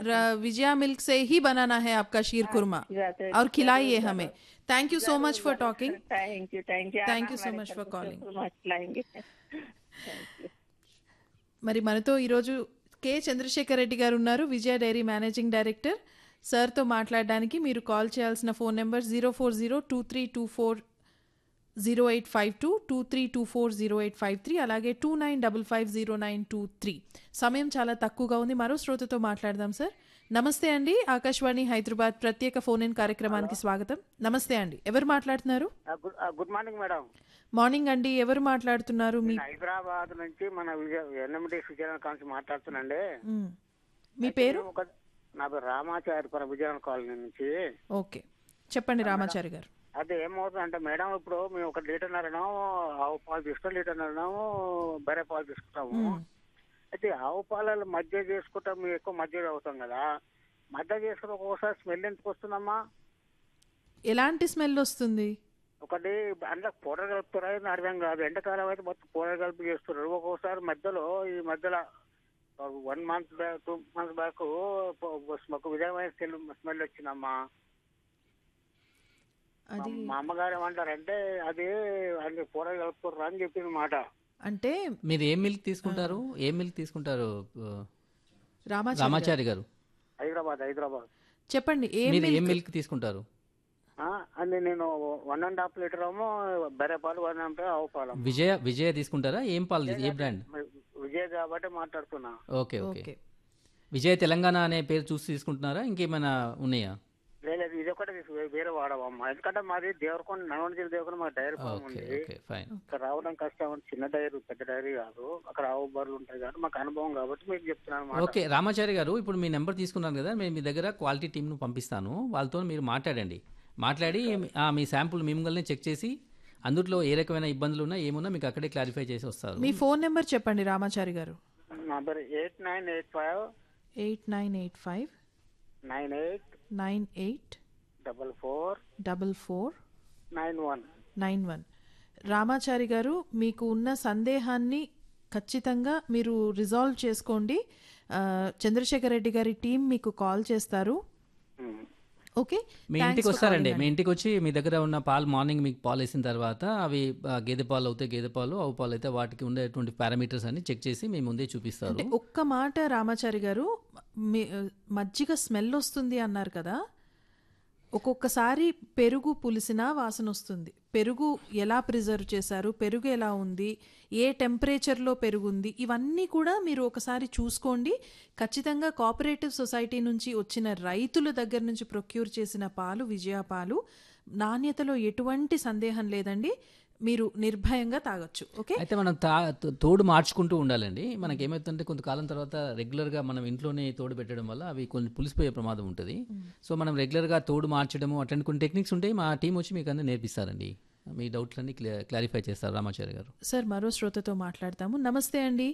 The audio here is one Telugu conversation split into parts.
र- विजया मिल्क से ही बनाना है आपका शीर खुरमा जाते- और खिलाइए हमें thank you so much for talking thank you thank you Thank you so much for calling. మాట్లాడండి మరి మనతో ఈరోజు కె చంద్రశేఖర్ రెడ్డి గారు ఉన్నారు విజయ డైరీ మేనేజింగ్ డైరెక్టర్ సార్తో మాట్లాడడానికి మీరు కాల్ చేయాల్సిన phone number zero four zero two three two four zero eight five two two three two four zero eight five three అలాగే two nine double five zero nine two three సమయం చాలా తక్కువగా ఉంది మరో శ్రోతతో మాట్లాడదాం సార్ నమస్తే అండి ఆకాశవాణి హైదరాబాద్ ప్రత్యేక ఫోన్ ఇన్ కార్యక్రమానికి స్వాగతం నమస్తే అండి ఎవరు మాట్లాడుతున్నారు good good morning madam morning అండి ఎవరు మాట్లాడుతున్నారు మీ నేను హైదరాబాద్ నుంచి మన విజయ ఎన్ఎండి సుజన కాల్సి మాట్లాడుతున్నాండి మ్, మీ పేరు నేను ఒక నా పేరు రామాచారిపురం విజయనగరం కాలనీ నుంచి ఓకే చెప్పండి రామాచారి గారు అది ఏమవుతుందంటే మేడం ఇప్పుడు మేము ఒక లీటర్ నరడం ఆవు పాలు తీసుకుంటాం లీటర్ నరడం బర్రె పాలు తీసుకుంటాము అయితే ఆవు పాలలో మధ్య చేసుకుంటాం మేము ఎక్కువ మధ్య అవుతాం కదా మధ్య చేసుకుని ఒక్కొక్కసారి స్మెల్ ఎందుకు వస్తుందమ్మా ఎలాంటి స్మెల్ వస్తుంది ఒకటి అందులో పౌడర్ కలుపుతారా అని అర్థం కాదు ఎండాకాలం అయితే మొత్తం పౌడర్ కలిపి చేస్తున్నారు ఒక్కొక్కసారి మధ్యలో ఈ మధ్యలో one month back two months back ఒక విధమైన స్మెల్ స్మెల్ వచ్చిందమ్మా అది మా అమ్మగారు ఏమంటారంటే అది అన్ని పౌడర్ కలుపుతారు అని చెప్పింది మాట అంటే మీరు ఏ మిల్క్ తీసుకుంటారు ఏ మిల్క్ తీసుకుంటారు ఆ, రామాచారి గారు. రామాచారి గారు హైదరాబాద్ హైదరాబాద్ చెప్పండి ఏ మీరు ఏ milk? మిల్క్ తీసుకుంటారు ఆ, అది నేను వన్ అండ్ హాఫ్ లీటర్ ఏమో బెర్రె పాలు వన్ అండ్ హాఫ్ ఆవు పాలు విజయ విజయ తీసుకుంటారా ఏం పాలు ఏ బ్రాండ్ విజయ్ కాబట్టి మాట్లాడుతున్నా okay okay okay Vijaya Telangana అనే పేరు చూసి తీసుకుంటున్నారా ఇంకేమైనా ఉన్నాయా లేదు ఇది ఒకటే తీసు వేరే వాడవమ్మా ఎందుకంటే మాది దేవరకొండ నల్గొండ జిల్లా దేవరకొండ మా డైరీ ఫామ్ ఓకే ఉంది ఓకే ఫైన్ ఇక్కడ రావడం కష్టం చిన్న డైరీ పెద్ద డైరీ కాదు అక్కడ ఆవు బర్రెలు ఉంటాయి కాబట్టి మాకు అనుభవం కాబట్టి మీకు చెప్తున్నాను అన్నమాట. ఓకే రామాచారి గారు ఇప్పుడు మీ నెంబర్ తీసుకున్నాను కదా నేను మీ దగ్గర క్వాలిటీ టీంను పంపిస్తాను వాళ్ళతో మీరు మాట్లాడండి మాట్లాడి ఆ, మీ శాంపుల్ మిమ్మల్ని చెక్ చేసి అందులో ఏ రకమైన ఇబ్బందులు ఉన్నా ఏమున్నా మీకు అక్కడే క్లారిఫై చేసి వస్తారు మీ ఫోన్ నెంబర్ చెప్పండి రామాచారి గారు నా పేరు eight nine eight five eight nine eight five nine eight nine eight double four double four nine one nine one Ramachari garu మీకు ఉన్న సందేహాన్ని ఖచ్చితంగా మీరు రిజాల్వ్ చేసుకోండి ఆ, చంద్రశేఖర్ రెడ్డి గారి టీం మీకు కాల్ చేస్తారు ఓకే మీ Thanks ఇంటికి for వస్తారండి calling మీ ఇంటికి వచ్చి మీ దగ్గర ఉన్న పాలు మార్నింగ్ మీకు పాలు వేసిన తర్వాత అవి ఆ, గేదె పాలు అవుతాయి గేదె పాలు ఆవు పాలు అయితే వాటికి ఉండేటువంటి పారామీటర్స్ అన్ని చెక్ చేసి మీ ముందే చూపిస్తారు అంటే ఒక్క మాట రామాచారి గారు మీ మజ్జిగ స్మెల్ వస్తుంది అన్నారు కదా ఒక్కొక్కసారి పెరుగు పులిసినా వాసన వస్తుంది పెరుగు ఎలా ప్రిజర్వ్ చేశారు పెరుగు ఎలా ఉంది ఏ టెంపరేచర్లో పెరుగు ఉంది ఇవన్నీ కూడా మీరు ఒకసారి చూసుకోండి ఖచ్చితంగా కోఆపరేటివ్ సొసైటీ నుంచి వచ్చిన రైతుల దగ్గర నుంచి ప్రొక్యూర్ చేసిన పాలు విజయ పాలు నాణ్యతలో ఎటువంటి సందేహం లేదండి మీరు నిర్భయంగా తాగొచ్చు ఓకే అయితే మనం తా తో- తోడు మార్చుకుంటూ ఉండాలండి మనకి ఏమవుతుందంటే కొంతకాలం తర్వాత రెగ్యులర్గా మనం ఇంట్లోనే తోడు పెట్టడం వల్ల అవి కొన్ని పులిసిపోయే ప్రమాదం ఉంటుంది సో మనం రెగ్యులర్గా తోడు మార్చడము అట్లాంటి కొన్ని టెక్నిక్స్ ఉంటాయి మా టీం వచ్చి మీకు అందరూ నేర్పిస్తారండి మీ డౌట్లన్నీ క్లియర్ క్లారిఫై చేస్తారు రామాచారి గారు సార్ మరో శ్రోతతో మాట్లాడతాము నమస్తే అండి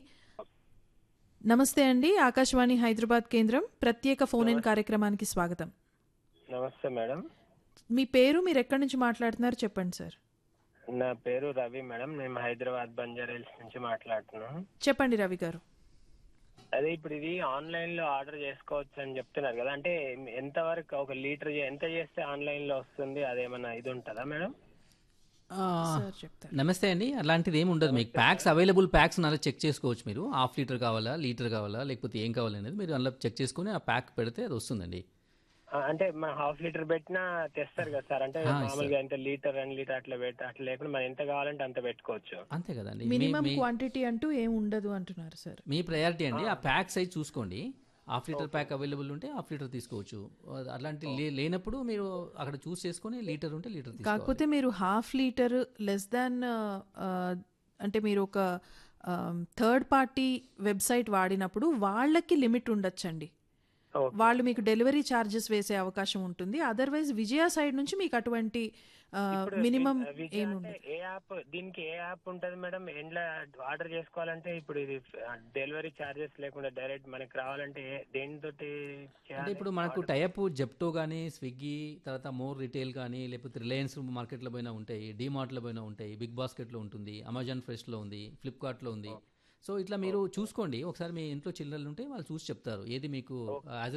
నమస్తే అండి ఆకాశవాణి హైదరాబాద్ కేంద్రం ప్రత్యేక ఫోన్ ఇన్ కార్యక్రమానికి స్వాగతం నమస్తే మేడం మీ పేరు మీరు ఎక్కడి నుంచి మాట్లాడుతున్నారు చెప్పండి సార్ నా పేరు రవి మేడం మేము హైదరాబాద్ బంజారా హిల్స్ నుంచి మాట్లాడుతున్నాం చెప్పండి రవి గారు అదే ఇప్పుడు ఇది ఆన్లైన్ లో ఆర్డర్ చేసుకోవచ్చు అని చెప్తున్నారు కదా అంటే ఎంత వరకు ఒక లీటర్ ఎంత చేస్తే ఆన్లైన్ లో వస్తుంది అదేమన్నా ఇది ఉంటుందా మేడం ఆ, సార్ చెప్తారు నమస్తే అండి అలాంటిది ఏమి ఉండదు మీకు ప్యాక్స్ అవైలబుల్ ప్యాక్స్ అలా చెక్ చేసుకోవచ్చు మీరు హాఫ్ లీటర్ కావాలా లీటర్ కావాలా లేకపోతే ఏం కావాలనేది మీరు అందులో చెక్ చేసుకుని ఆ ప్యాక్ పెడితే అది వస్తుందండి ఆ, అంటే మన హాఫ్ లీటర్ పెట్టినా తెస్తారు కదా సార్ అంటే ఆ, మామూలుగా ఎంత లీటర్ రెండు లీటర్ అట్లా పెట్టి అట్లా లేకుండా మనం ఎంత కావాలంటే అంత పెట్టుకోవచ్చు అంతే కదండి మీ- మినిమం మీ- క్వాంటిటీ అంటూ ఏం ఉండదు అంటున్నారు సార్ మీ ప్రయారిటీ అండి ఆ ప్యాక్ సైజ్ చూసుకోండి హాఫ్ లీటర్ ప్యాక్ అవైలబుల్ ఉంటే హాఫ్ లీటర్ తీసుకోవచ్చు అలాంటి లే- లేనప్పుడు మీరు అక్కడ చూస్ చేసుకొని లీటర్ ఉంటే లీటర్ తీసుకోవాలి కాకపోతే మీరు హాఫ్ లీటర్ లెస్ దాన్ అంటే మీరు ఒక థర్డ్ పార్టీ వెబ్సైట్ వాడినప్పుడు వాళ్ళకి లిమిట్ ఉండొచ్చండి Okay. వాళ్ళు మీకు డెలివరీ ఛార్జెస్ వేసే అవకాశం ఉంటుంది అదర్వైజ్ విజయ సైడ్ నుంచి మీకు అటువంటి మినిమం విజయ్ ఏమి అంటే ఏ యాప్ దీనికి ఏ యాప్ ఉంటది మేడం ఎండ్ల ఆర్డర్ చేసుకోవాలంటే ఇప్పుడు ఇది డెలివరీ చార్జెస్ లేకుండా డైరెక్ట్ మనకి రావాలంటే ఏ- దేనితోటి అంటే చేయాలి ఇప్పుడు మనకు టైప్ జెప్టో కానీ స్విగ్గీ తర్వాత మోర్ రిటైల్ కానీ లేకపోతే రిలయన్స్ మార్కెట్లో పోయినా ఉంటాయి డీమార్ట్లో పోయినా ఉంటాయి బిగ్ బాస్కెట్లో ఉంటుంది అమెజాన్ ఫ్రెష్లో ఉంది ఫ్లిప్కార్ట్లో ఉంది సో ఇట్లా మీరు చూసుకోండి ఒకసారి మీ ఇంట్లో చిల్లరలు ఉంటే వాళ్ళు చూసి చెప్తారు ఏది మీకు యాజ్